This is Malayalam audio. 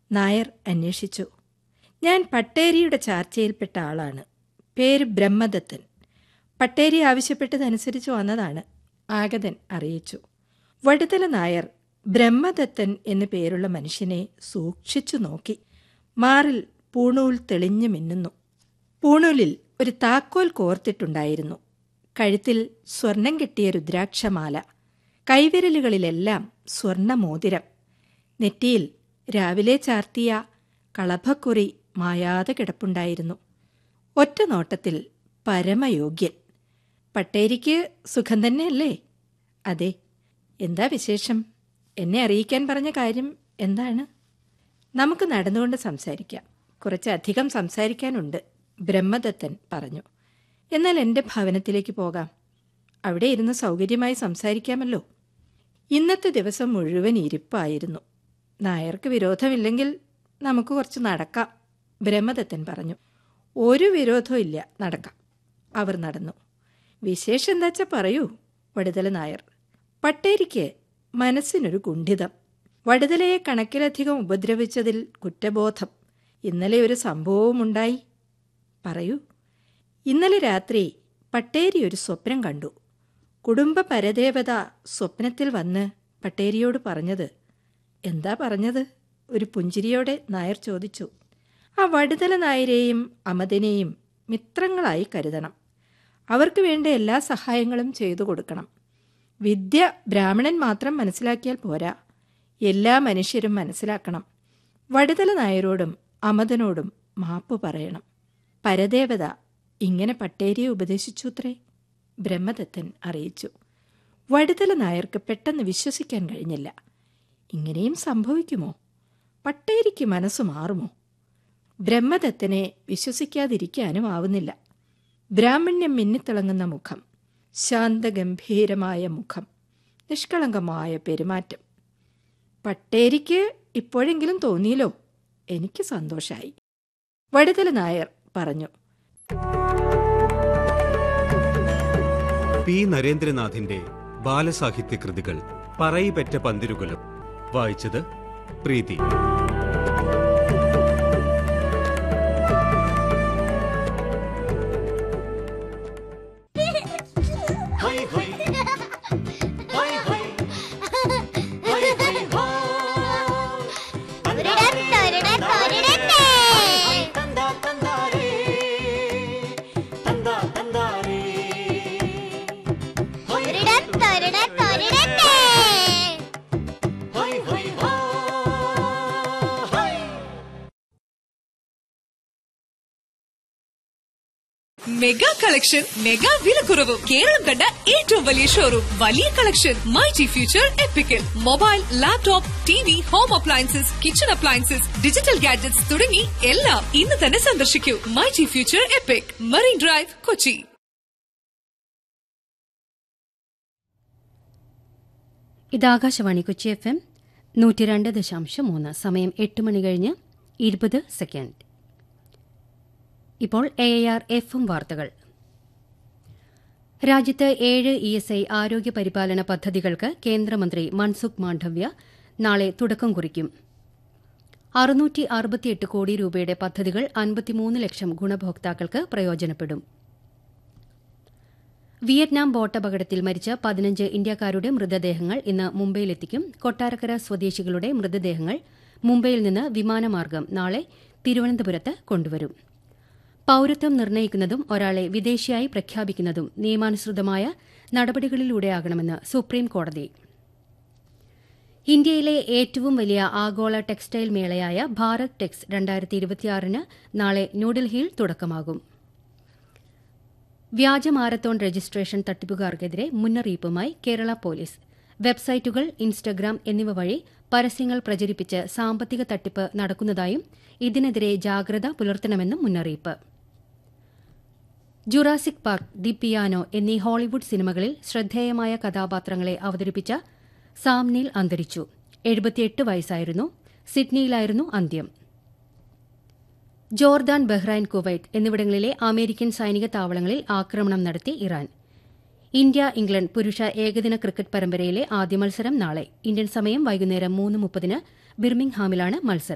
നായർ അന്വേഷിച്ചു ഞാൻ പട്ടേരിയുടെ ചാർച്ചയിൽപ്പെട്ട ആളാണ് പേര് ബ്രഹ്മദത്തൻ പട്ടേരി ആവശ്യപ്പെട്ടതനുസരിച്ച് വന്നതാണ് ആഗതൻ അറിയിച്ചു വടുതല നായർ ബ്രഹ്മദത്തൻ എന്നു പേരുള്ള മനുഷ്യനെ സൂക്ഷിച്ചു നോക്കി മാറിൽ പൂണൂൽ തെളിഞ്ഞു മിന്നുന്നു പൂണൂലിൽ ഒരു താക്കോൽ കോർത്തിട്ടുണ്ടായിരുന്നു കഴുത്തിൽ സ്വർണം കെട്ടിയ രുദ്രാക്ഷമാല കൈവിരലുകളിലെല്ലാം സ്വർണമോതിരം നെറ്റിയിൽ രാവിലെ ചാർത്തിയ കളഭക്കുറി മായാതെ കിടപ്പുണ്ടായിരുന്നു ഒറ്റ നോട്ടത്തിൽ പരമയോഗ്യൻ പട്ടേരിക്ക് സുഖം തന്നെയല്ലേ അതെ എന്താ വിശേഷം എന്നെ അറിയിക്കാൻ പറഞ്ഞ കാര്യം എന്താണ് നമുക്ക് നടന്നുകൊണ്ട് സംസാരിക്കാം കുറച്ചധികം സംസാരിക്കാനുണ്ട് ബ്രഹ്മദത്തൻ പറഞ്ഞു എന്നാൽ എൻ്റെ ഭവനത്തിലേക്ക് പോകാം അവിടെ ഇരുന്ന് സൗകര്യമായി സംസാരിക്കാമല്ലോ ഇന്നത്തെ ദിവസം മുഴുവൻ ഇരിപ്പായിരുന്നു നായർക്ക് വിരോധമില്ലെങ്കിൽ നമുക്ക് കുറച്ച് നടക്കാം ബ്രഹ്മദത്തൻ പറഞ്ഞു ഒരു വിരോധവും ഇല്ല നടക്കാം അവർ നടന്നു വിശേഷം എന്താ വെച്ചാൽ പറയൂ വടുതല നായർ പട്ടേരിക്ക് മനസ്സിനൊരു കുണ്ഠിതം വടുതലയെ കണക്കിലധികം ഉപദ്രവിച്ചതിൽ കുറ്റബോധം ഇന്നലെ ഒരു സംഭവവുമുണ്ടായി പറയൂ ഇന്നലെ രാത്രി പട്ടേരി ഒരു സ്വപ്നം കണ്ടു കുടുംബ പരദേവത സ്വപ്നത്തിൽ വന്ന് പട്ടേരിയോട് പറഞ്ഞത് എന്താ പറഞ്ഞത് ഒരു പുഞ്ചിരിയോടെ നായർ ചോദിച്ചു ആ വടുതല നായരെയും അമതിനെയും മിത്രങ്ങളായി കരുതണം അവർക്ക് വേണ്ട എല്ലാ സഹായങ്ങളും ചെയ്തു കൊടുക്കണം വിദ്യ ബ്രാഹ്മണൻ മാത്രം മനസ്സിലാക്കിയാൽ പോരാ എല്ലാ മനുഷ്യരും മനസ്സിലാക്കണം വടുതല നായരോടും അമതനോടും മാപ്പ് പറയണം പരദേവത ഇങ്ങനെ പട്ടേരിയെ ഉപദേശിച്ചുത്രേ ബ്രഹ്മദത്തൻ അറിയിച്ചു വടുതല നായർക്ക് പെട്ടെന്ന് വിശ്വസിക്കാൻ കഴിഞ്ഞില്ല ഇങ്ങനെയും സംഭവിക്കുമോ പട്ടേരിക്ക് മനസ്സ് മാറുമോ ബ്രഹ്മദത്തനെ വിശ്വസിക്കാതിരിക്കാനും ആവുന്നില്ല ബ്രാഹ്മണ്യം മിന്നിത്തിളങ്ങുന്ന മുഖം ശാന്തഗംഭീരമായ മുഖം നിഷ്കളങ്കമായ പെരുമാറ്റം പട്ടേരിക്ക് ഇപ്പോഴെങ്കിലും തോന്നിയല്ലോ എനിക്ക് സന്തോഷായി വടുതല നായർ പറഞ്ഞു പി നരേന്ദ്രനാഥിന്റെ ബാലസാഹിത്യ കൃതികൾ പറയിപെറ്റ പന്തിരുകുലം വായിച്ചത് പ്രീതി മെഗാ കളക്ഷൻ മെഗാ വിലക്കുറവും കേരളം കണ്ട ഏറ്റവും വലിയ ഷോറൂം വലിയ collection my G Future Epical mobile laptop T V home appliances kitchen appliances digital gadgets തുടങ്ങി എല്ലാം ഇന്ന് തന്നെ സന്ദർശിക്കൂ my G Future Epic Marine Drive Kochi ഇത് ആകാശവാണി കൊച്ചി എഫ് എം നൂറ്റി രണ്ട് ദശാംശം മൂന്ന് സമയം എട്ട് മണി കഴിഞ്ഞ് ഇരുപത് സെക്കൻഡ് ഇപ്പോൾ എ ആർ എഫ് എം വാർത്തകൾ രാജ്യത്ത് ഏഴ് ഇ എസ് ഐ ആരോഗ്യ പരിപാലന പദ്ധതികൾക്ക് കേന്ദ്രമന്ത്രി മൻസുഖ് മാണ്ഡവ്യ നാളെ തുടക്കം കുറിക്കും അറുന്നൂറ്റി അറുപത്തിയെട്ട് കോടി രൂപയുടെ പദ്ധതികൾ അൻപത്തിമൂന്ന് ലക്ഷം ഗുണഭോക്താക്കൾക്ക് പ്രയോജനപ്പെടും വിയറ്റ്നാം ബോട്ടപകടത്തിൽ മരിച്ച പതിനഞ്ച് ഇന്ത്യക്കാരുടെ മൃതദേഹങ്ങൾ ഇന്ന് മുംബൈയിലെത്തിക്കും കൊട്ടാരക്കര സ്വദേശികളുടെ മൃതദേഹങ്ങൾ മുംബൈയിൽ നിന്ന് വിമാനമാർഗം നാളെ തിരുവനന്തപുരത്ത് കൊണ്ടുവരും പൌരത്വം നിർണ്ണയിക്കുന്നതും ഒരാളെ വിദേശിയായി പ്രഖ്യാപിക്കുന്നതും നിയമാനുസൃതമായ നടപടികളിലൂടെയാകണമെന്ന് സുപ്രീം കോടതി ഇന്ത്യയിലെ ഏറ്റവും വലിയ ആഗോള ടെക്സ്റ്റൈൽ മേളയായ ഭാരത് ടെക്സ് രണ്ടായിരത്തി ഇരുപത്തിയാറിന് നാളെ ന്യൂഡൽഹിയിൽ തുടക്കമാകും വ്യാജ മാരത്തോൺ രജിസ്ട്രേഷൻ തട്ടിപ്പുകാർക്കെതിരെ മുന്നറിയിപ്പുമായി കേരള പോലീസ് വെബ്സൈറ്റുകൾ ഇൻസ്റ്റഗ്രാം എന്നിവ വഴി പരസ്യങ്ങൾ പ്രചരിപ്പിച്ച് സാമ്പത്തിക തട്ടിപ്പ് നടക്കുന്നതായും ഇതിനെതിരെ ജാഗ്രത പുലർത്തണമെന്നും മുന്നറിയിപ്പ് ജുറാസിക് പാർക്ക് ദി പിയാനോ എന്നീ ഹോളിവുഡ് സിനിമകളിൽ ശ്രദ്ധേയമായ കഥാപാത്രങ്ങളെ അവതരിപ്പിച്ച സാം നീൽ അന്തരിച്ചു എഴുപത്തിയെട്ട് വയസ്സായിരുന്നു സിഡ്നിയിലായിരുന്നു അന്ത്യം ജോർദാൻ ബഹ്റൈൻ കുവൈറ്റ് എന്നിവിടങ്ങളിലെ അമേരിക്കൻ സൈനിക താവളങ്ങളിൽ ആക്രമണം നടത്തി ഇറാൻ ഇന്ത്യ ഇംഗ്ലണ്ട് പുരുഷ ഏകദിന ക്രിക്കറ്റ് പരമ്പരയിലെ ആദ്യ മത്സരം നാളെ ഇന്ത്യൻ സമയം വൈകുന്നേരം മൂന്ന് മുപ്പതിന് ബിർമിംഗ്ഹാമിലാണ് മത്സരം